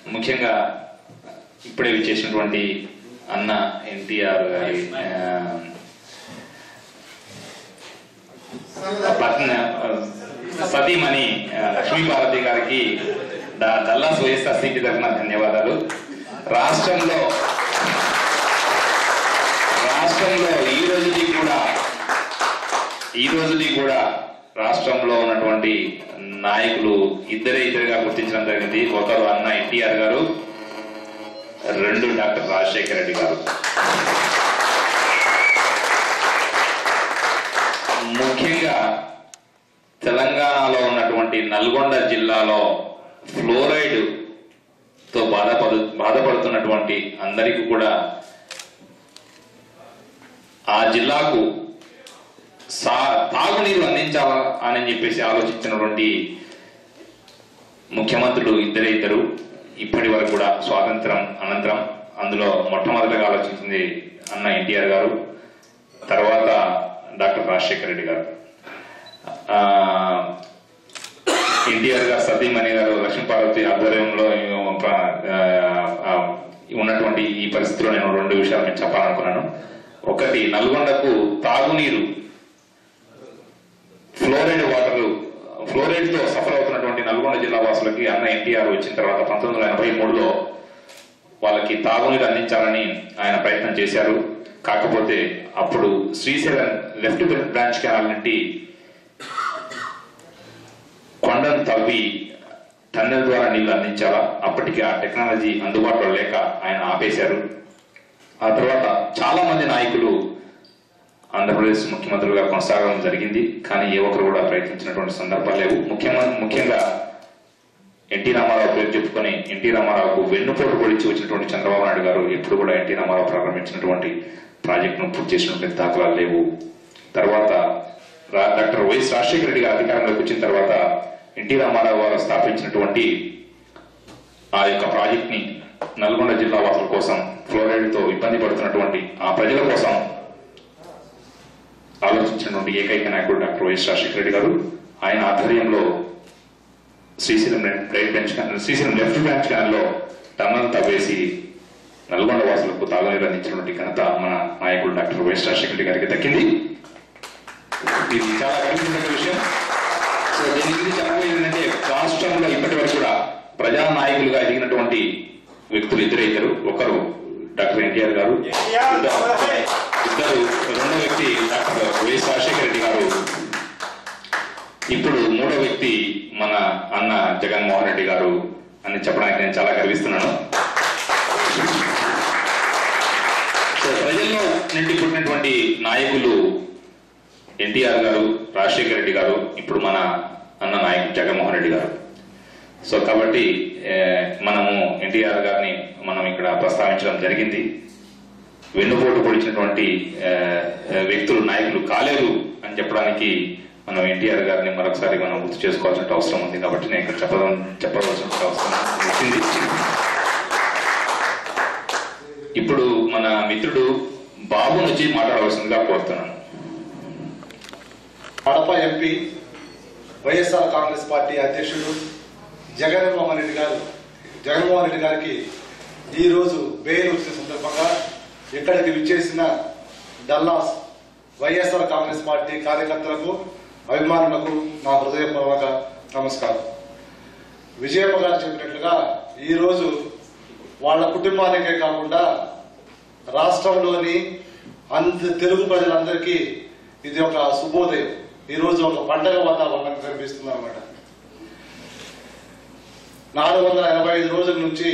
ముఖ్యంగా ఇప్పుడే విచ్చేసినటువంటి అన్న ఎన్టీఆర్ గారి ఆ, పత్న సతీమణి ఆ, లక్ష్మీపార్వతి గారికి ద- దల్లా సుయేస్తా స్థితి తరఫున ధన్యవాదాలు రాష్ట్రంలో రాష్ట్రంలో ఈ రోజుకి కూడా ఈ రోజుకి కూడా రాష్ట్రంలో ఉన్నటువంటి నాయకులు ఇద్దరే ఇద్దరుగా గుర్తించడం జరిగింది ఒకరు అన్న ఎన్టీఆర్ గారు రెండు డాక్టర్ రాజశేఖర రెడ్డి గారు ముఖ్యంగా తెలంగాణలో ఉన్నటువంటి నల్గొండ జిల్లాలో ఫ్లోరైడ్ తో బాధపడు బాధపడుతున్నటువంటి అందరికీ కూడా ఆ జిల్లాకు సా తాగునీరు అందించాలా అని చెప్పేసి ఆలోచించినటువంటి ముఖ్యమంత్రులు ఇద్దరే ఇద్దరు ఇప్పటి వరకు కూడా స్వాతంత్రం అనంతరం అందులో మొట్టమొదటిగా ఆలోచించింది అన్న ఎన్టీఆర్ గారు తర్వాత డాక్టర్ రాజశేఖర రెడ్డి గారు ఆ, ఎన్టీఆర్ గారు సతీమణి గారు లక్ష్మీపార్వతి ఆధ్వర్యంలో ఈ, ప్ర- ఆ, ఆ, ఉన్నటువంటి ఈ పరిస్థితిలో నేను రెండు విషయాలు నేను చెప్పాలనుకున్నాను ఒకటి నల్గొండకు తాగునీరు ఫ్లోరైడ్ వాటర్ ఫ్లోరైడ్ తో సఫర్ అవుతున్నటువంటి నల్గొండ జిల్లా వాసులకి అన్న ఎన్టీఆర్ వచ్చిన తర్వాత పంతొమ్మిది వందల ఎనభై మూడులో వాళ్ళకి తాగునీరు అందించాలని ఆయన ప్రయత్నం చేశారు కాకపోతే అప్పుడు శ్రీశైలం లెఫ్ట్ బ్రాంచ్ కెనాల్ నుండి కొండను తవ్వి టన్నెల్ ద్వారా నీళ్లు అందించాలా అప్పటికి ఆ టెక్నాలజీ అందుబాటులో లేక ఆయన ఆపేశారు ఆ తర్వాత చాలా మంది నాయకులు ఆంధ్రప్రదేశ్ ముఖ్యమంత్రులుగా కొనసాగడం జరిగింది కానీ ఏ ఒక్కరు కూడా ప్రయత్నించినటువంటి సందర్భాలు లేవు ముఖ్యంగా ముఖ్యంగా ఎన్టీ రామారావు పేరు చెప్పుకొని ఎన్టీ రామారావుకు వెన్నుపోటు పొడిచి వచ్చినటువంటి చంద్రబాబు నాయుడు గారు ఎప్పుడు కూడా ఎన్టీ రామారావు ప్రారంభించినటువంటి ప్రాజెక్టును పూర్తి చేసినటువంటి దాఖలాలు లేవు తర్వాత రా- డాక్టర్ వైఎస్ రాజశేఖర రెడ్డి గారు అధికారంలోకి వచ్చిన తర్వాత ఎన్టీ రామారావు గారు స్థాపించినటువంటి ఆ యొక్క ప్రాజెక్ట్ ని నల్గొండ జిల్లా వాసుల కోసం ఫ్లోరైడ్ తో ఇబ్బంది పడుతున్నటువంటి ఆ ప్రజల కోసం ఆలోచించినటువంటి ఏకైక నాయకుడు డాక్టర్ వైఎస్ రాజశేఖర రెడ్డి గారు ఆయన ఆధ్వర్యంలో Srisailam right bench canal Srisailam left branch కెనాల్లో టన్నల్ తవ్వేసి నల్గొండ వాసులకు తాగునీరు అందించినటువంటి ఘనత మన నాయకుడు డాక్టర్ వైఎస్ రాజశేఖర రెడ్డి గారికి దక్కింది ఇది చాలా గర్వించిన విషయం సో దీని గురించి చెప్పబోయేది ఏంటంటే రాష్ట్రంలో ఇప్పటి వరకు కూడా ప్రజా నాయకులుగా ఎదిగినటువంటి వ్యక్తులు ఇద్దరే ఇద్దరు ఒకరు డాక్టర్ ఎన్టీఆర్ గారు ఇద్దరు ఇద్దరు రెండో వ్యక్తి డాక్టర్ వైఎస్ రాజశేఖర రెడ్డి గారు ఇప్పుడు మూడో వ్యక్తి మన అన్న జగన్మోహన్ రెడ్డి గారు అని చెప్పడానికి నేను చాలా గర్విస్తున్నాను సో ప్రజల్లో నుండి పుట్టినటువంటి నాయకులు ఎన్టీఆర్ గారు రాజశేఖర రెడ్డి గారు ఇప్పుడు మన అన్న నాయకుడు జగన్మోహన్ రెడ్డి గారు సో కాబట్టి ఏ, మనము ఎన్టీఆర్ గారిని మనం ఇక్కడ ప్రస్తావించడం జరిగింది వెన్నుపోటు పొడిచినటువంటి ఏ, ఏ, వ్యక్తులు నాయకులు కాలేరు అని చెప్పడానికి మనం ఎన్టీఆర్ గారిని మరొకసారి మనం గుర్తు చేసుకోవాల్సిన అవసరం ఉంది కాబట్టి నేను ఇక్కడ చెప్పడం చెప్పవలసిన అవసరం వచ్చింది ఇప్పుడు మన మిత్రుడు బాబు నుంచి మాట్లాడవలసిందిగా కోరుతున్నాను కడప ఎంపీ వైఎస్ఆర్ కాంగ్రెస్ పార్టీ అధ్యక్షుడు జగన్మోహన్ రెడ్డి గారు జగన్మోహన్ రెడ్డి గారికి ఈరోజు బెయిల్ వచ్చిన సందర్భంగా ఇక్కడికి విచ్చేసిన డల్లాస్ వైఎస్ఆర్ కాంగ్రెస్ పార్టీ కార్యకర్తలకు అభిమానులకు నా హృదయపూర్వక నమస్కారం విజయమ్మ గారు చెప్పినట్లుగా ఈరోజు వాళ్ళ కుటుంబానికే కాకుండా రాష్ట్రంలోని అంత తెలుగు ప్రజలందరికీ ఇది ఒక శుభోదయం ఈ రోజు ఒక పండగ వాతావరణం కనిపిస్తుంది అనమాట నాలుగు వందల ఎనభై ఐదు రోజుల నుంచి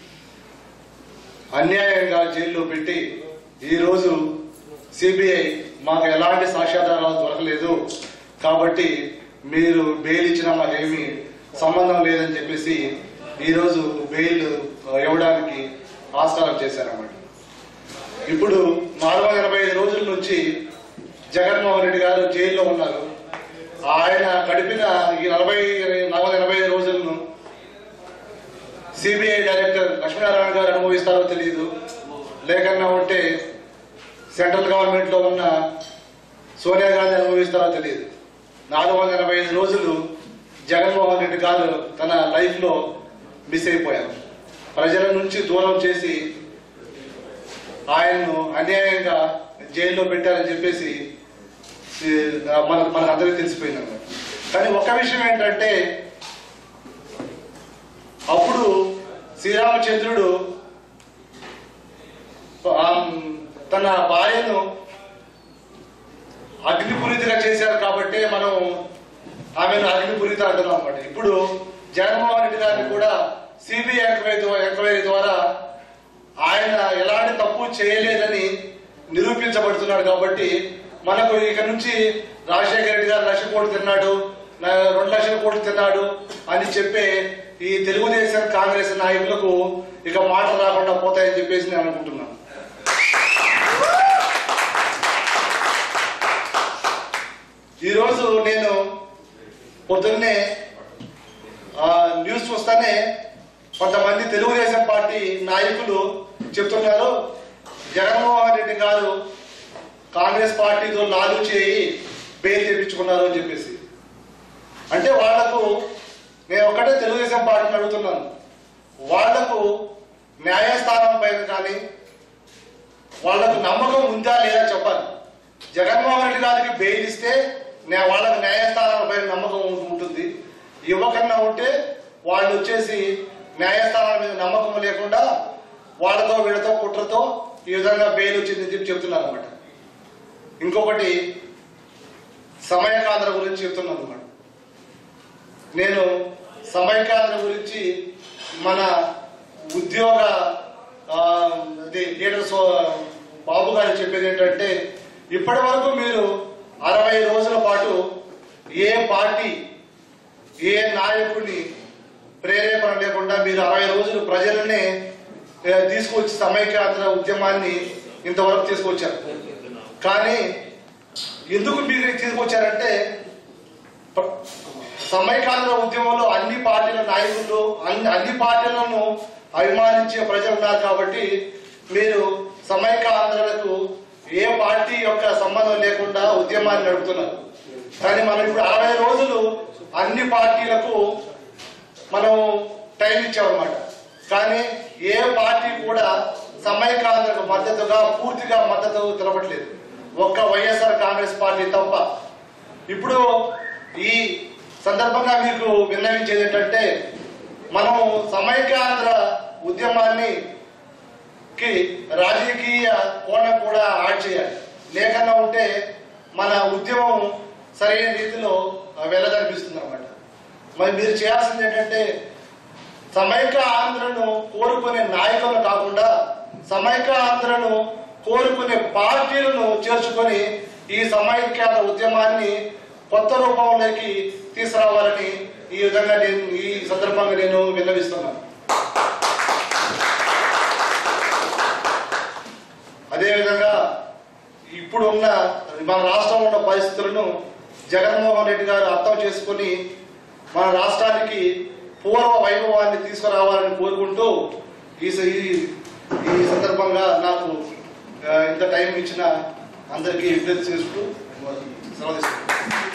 అన్యాయంగా జైల్లో పెట్టి ఈ రోజు సిబిఐ మాకు ఎలాంటి సాక్ష్యాధారాలు దొరకలేదు కాబట్టి మీరు బెయిల్ ఇచ్చినా మాకేమీ సంబంధం లేదని చెప్పేసి ఈరోజు బెయిల్ ఇవ్వడానికి ఆస్కారం చేశారన్నమాట ఇప్పుడు నాలుగు వందల ఎనభై ఐదు రోజుల నుంచి జగన్మోహన్ రెడ్డి గారు జైల్లో ఉన్నారు ఆయన గడిపిన ఈ నలభై నాలుగు వందల ఎనభై ఐదు రోజులను సిబిఐ డైరెక్టర్ లక్ష్మీనారాయణ గారు అనుభవిస్తారో తెలియదు లేకన్నా ఉంటే సెంట్రల్ గవర్నమెంట్ లో ఉన్న సోనియా గాంధీ అనుభవిస్తారో తెలియదు నాలుగు వందల ఎనభై ఐదు రోజులు జగన్మోహన్ రెడ్డి గారు తన లైఫ్ లో మిస్ అయిపోయారు ప్రజల నుంచి దూరం చేసి ఆయన్ను అన్యాయంగా జైల్లో పెట్టారని చెప్పేసి ఈ, మన మనకు అందరికీ తెలిసిపోయింది అన్నమాట. కానీ ఒక విషయం ఏంటంటే అప్పుడు శ్రీరామచంద్రుడు ఆ, తన భార్యను అగ్నిపూరితగా చేశారు కాబట్టి మనం ఆమెను అగ్నిపూరిత అంటున్నాం అనమాట ఇప్పుడు జగన్మోహన్ రెడ్డి గారిని కూడా సిబిఐ ఎంక్వైరీ ఎంక్వైరీ ద్వారా ఆయన ఎలాంటి తప్పు చేయలేదని నిరూపించబడుతున్నాడు కాబట్టి మనకు ఇక నుంచి రాజశేఖర రెడ్డి గారు లక్ష కోట్లు తిన్నాడు నా- రెండు లక్షల కోట్లు తిన్నాడు అని చెప్పే ఈ తెలుగుదేశం కాంగ్రెస్ నాయకులకు ఇక మాటలు రాకుండా పోతాయని చెప్పేసి నేను అనుకుంటున్నాను ఈరోజు నేను పొద్దున్నే ఆ, న్యూస్ చూస్తానే కొంతమంది తెలుగుదేశం పార్టీ నాయకులు చెప్తున్నారు జగన్మోహన్ రెడ్డి గారు కాంగ్రెస్ పార్టీతో లాలు చేయి బెయిల్ తెప్పించుకున్నారు అని చెప్పేసి అంటే వాళ్లకు నేను ఒక్కటే తెలుగుదేశం పార్టీని అడుగుతున్నాను వాళ్లకు న్యాయస్థానం పైన కానీ వాళ్లకు నమ్మకం ఉందా లేదా చెప్పాలి జగన్మోహన్ రెడ్డి గారికి బెయిల్ ఇస్తే నే- వాళ్ళకి న్యాయస్థానాల పైన నమ్మకం ఉం- ఉంటుంది ఇవ్వకన్నా ఉంటే వాళ్ళు వచ్చేసి న్యాయస్థానాల మీద నమ్మకం లేకుండా వాళ్ళతో వీళ్ళతో కుట్రతో ఈ విధంగా బెయిల్ వచ్చిందని చెప్పి చెప్తున్నారు అనమాట ఇంకొకటి సమయకాంధ్ర గురించి చెప్తున్నాను అనమాట నేను సమయకాంధ్ర గురించి మన ఉద్యోగ ఆ, అది లీడర్ సో బాబు గారు చెప్పేది ఏంటంటే ఇప్పటి వరకు మీరు అరవై రోజుల పాటు ఏ పార్టీ ఏ నాయకుడిని ప్రేరేపణ లేకుండా మీరు అరవై రోజులు ప్రజలనే ఆ, తీసుకొచ్చి సమైక్యాంధ్ర ఉద్యమాన్ని ఇంతవరకు తీసుకొచ్చారు కానీ ఎందుకు మీరు తీసుకొచ్చారంటే ప్ర- సమైకాంధ్ర ఉద్యమంలో అన్ని పార్టీల నాయకులు అన్ని అన్ని పార్టీలను అభిమానించే ప్రజలు ఉన్నారు కాబట్టి మీరు సమైకాంధ్రలకు ఏ పార్టీ యొక్క సంబంధం లేకుండా ఉద్యమాన్ని నడుపుతున్నారు కానీ మనం ఇప్పుడు అరవై రోజులు అన్ని పార్టీలకు మనం టైం ఇచ్చామన్నమాట కానీ ఏ పార్టీ కూడా సమైకాంధ్రకు మద్దతుగా పూర్తిగా మద్దతు తెలపట్లేదు ఒక్క వైఎస్ఆర్ కాంగ్రెస్ పార్టీ తప్ప ఇప్పుడు ఈ సందర్భంగా మీకు విన్నవించేది ఏంటంటే మనము సమైక్యాంధ్ర ఉద్యమాన్ని కి రాజకీయ కోణం కూడా యాడ్ చేయాలి లేకన్నా ఉంటే మన ఉద్యమం సరైన రీతిలో వెళ్ళదనిపిస్తుంది అనమాట మరి మీరు చేయాల్సింది ఏంటంటే సమైక్య ఆంధ్రను కోరుకునే నాయకులను కాకుండా సమైక్య ఆంధ్రను కోరుకునే పార్టీలను చేర్చుకొని ఈ సమైక్యాంధ్ర ఉద్యమాన్ని కొత్త రూపంలోకి తీసుకురావాలని ఈ విధంగా నేను ఈ సందర్భంగా నేను విన్నవిస్తున్నాను అదేవిధంగా ఇప్పుడు ఉన్న మన రాష్ట్రంలో ఉన్న పరిస్థితులను జగన్మోహన్ రెడ్డి గారు అర్థం చేసుకొని మన రాష్ట్రానికి పూర్వ వైభవాన్ని తీసుకురావాలని కోరుకుంటూ ఈ స- ఈ- ఈ సందర్భంగా నాకు ఆ, ఇంత టైం ఇచ్చిన అందరికీ విజ్ఞప్తి చేస్తూ సెలవు తీసుకుంటాను